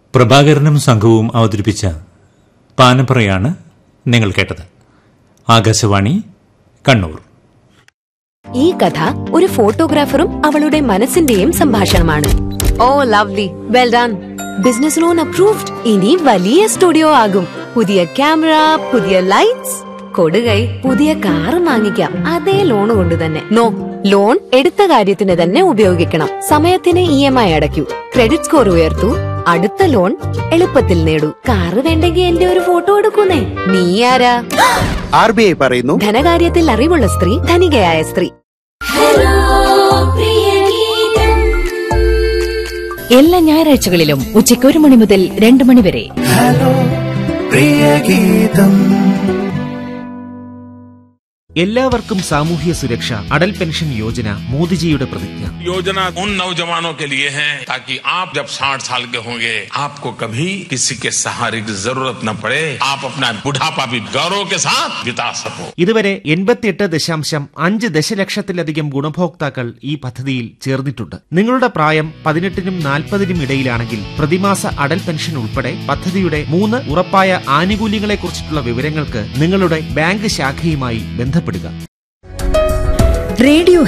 പ്രഭാകരനും സംഘവും അവതരിപ്പിച്ച പാനപ്പറയാണ് നിങ്ങൾ കേട്ടത് ആകാശവാണി കണ്ണൂർ ഈ കഥ ഒരു ഫോട്ടോഗ്രാഫറും അവളുടെ മനസ്സിന്റെയും സംഭാഷണമാണ് oh lovely well done business loan approved ഇനി വലിയ സ്റ്റുഡിയോ ആകും പുതിയ ക്യാമറ പുതിയ ലൈറ്റ്സ് കൊടുകൈ പുതിയ കാറ് വാങ്ങിക്കാം അതേ ലോൺ കൊണ്ട് തന്നെ നോ ലോൺ എടുത്ത കാര്യത്തിന് തന്നെ ഉപയോഗിക്കണം സമയത്തിന് ഇ എം ഐ അടയ്ക്കൂ ക്രെഡിറ്റ് സ്കോർ ഉയർത്തൂ അടുത്ത ലോൺ എളുപ്പത്തിൽ നേടൂ കാറ് വേണ്ടെങ്കിൽ എന്റെ ഒരു ഫോട്ടോ എടുക്കുന്നേ നീ ആരാ ആർ ബി ഐ പറയുന്നു ധനകാര്യത്തിൽ അറിവുള്ള സ്ത്രീ ധനികയായ സ്ത്രീ എല്ലാ ഞായറാഴ്ചകളിലും ഉച്ചയ്ക്ക് ഒരു മണി മുതൽ രണ്ട് മണി വരെ എല്ലാവർക്കും സാമൂഹ്യ സുരക്ഷ അടൽ പെൻഷൻ യോജന മോദിജിയുടെ പ്രതിജ്ഞ योजना उन नौजवानों के लिए है ताकि आप जब 60 साल के होंगे आपको कभी किसी के सहारे की जरूरत न पड़े आप अपना बुढ़ापा भी गौरव के साथ बिता सको ഇതുവരെ എൺപത്തിയെട്ട് ദശാംശം അഞ്ച് ദശലക്ഷത്തിലധികം ഗുണഭോക്താക്കൾ ഈ പദ്ധതിയിൽ ചേർന്നിട്ടുണ്ട് നിങ്ങളുടെ പ്രായം പതിനെട്ടിനും നാൽപ്പതിനും ഇടയിലാണെങ്കിൽ പ്രതിമാസ അടൽ പെൻഷൻ ഉൾപ്പെടെ പദ്ധതിയുടെ മൂന്ന് ഉറപ്പായ ആനുകൂല്യങ്ങളെക്കുറിച്ചിട്ടുള്ള വിവരങ്ങൾക്ക് നിങ്ങളുടെ ബാങ്ക് ശാഖയുമായി ബന്ധപ്പെടുക റേഡിയോ